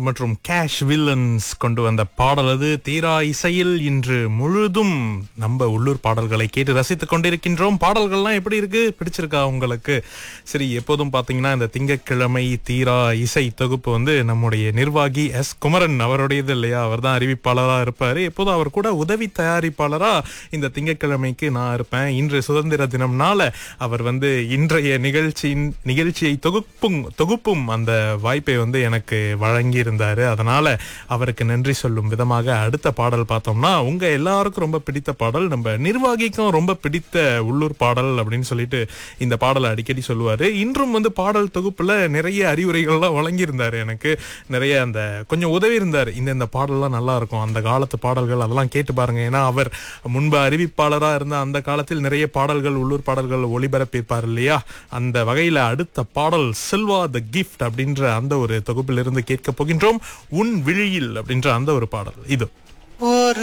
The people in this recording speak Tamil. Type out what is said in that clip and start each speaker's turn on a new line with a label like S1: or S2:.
S1: மற்றும் கேஷ் வில்லன்ஸ் கொண்டு வந்த பாடல் அது தீரா இசையில் இன்று முழுதும் நம்ம உள்ளூர் பாடல்களை கேட்டு ரசித்துக் கொண்டிருக்கின்றோம் பாடல்கள்லாம் எப்படி இருக்கு பிடிச்சிருக்கா உங்களுக்கு சரி எப்போதும் பாத்தீங்கன்னா இந்த திங்கட்கிழமை தீரா இசை தொகுப்பு வந்து நம்முடைய நிர்வாகி எஸ் குமரன் அவருடையது இல்லையா அவர் தான் அறிவிப்பாளரா இருப்பாரு எப்போதும் அவர் கூட உதவி தயாரிப்பாளரா இந்த திங்கட்கிழமைக்கு நான் இருப்பேன் இன்று சுதந்திர தினம்னால அவர் வந்து இன்றைய நிகழ்ச்சியின் நிகழ்ச்சியை தொகுப்பும் தொகுப்பும் அந்த வாய்ப்பை வந்து எனக்கு வழங்கி இருந்தாரு அதனால அவருக்கு நன்றி சொல்லும் விதமாக அடுத்த பாடல் பார்த்தோம்னா உங்க எல்லாருக்கும் ரொம்ப பிடித்த பாடல் நம்ம நிர்வாகிக்கும் ரொம்ப பிடித்த உள்ளூர் பாடல் அப்படின்னு சொல்லிட்டு இந்த பாடலை அடிக்கடி சொல்லுவாரு இன்றும் வந்து பாடல் தொகுப்புல நிறைய அறிவுரைகள்லாம் வழங்கியிருந்தாரு எனக்கு நிறைய அந்த கொஞ்சம் உதவி இருந்தார் இந்த இந்த பாடல்லாம் நல்லா இருக்கும் அந்த காலத்து பாடல்கள் அதெல்லாம் கேட்டு பாருங்க ஏன்னா அவர் முன்பு அறிவிப்பாளரா இருந்த அந்த காலத்தில் நிறைய பாடல்கள் உள்ளூர் பாடல்கள் ஒளிபரப்பியிருப்பார் இல்லையா அந்த வகையில அடுத்த பாடல் செல்வா த கிஃப்ட் அப்படின்ற அந்த ஒரு தொகுப்பிலிருந்து கேட்க போகின்றோம் உன் விழியில் அப்படின்ற அந்த ஒரு பாடல் இது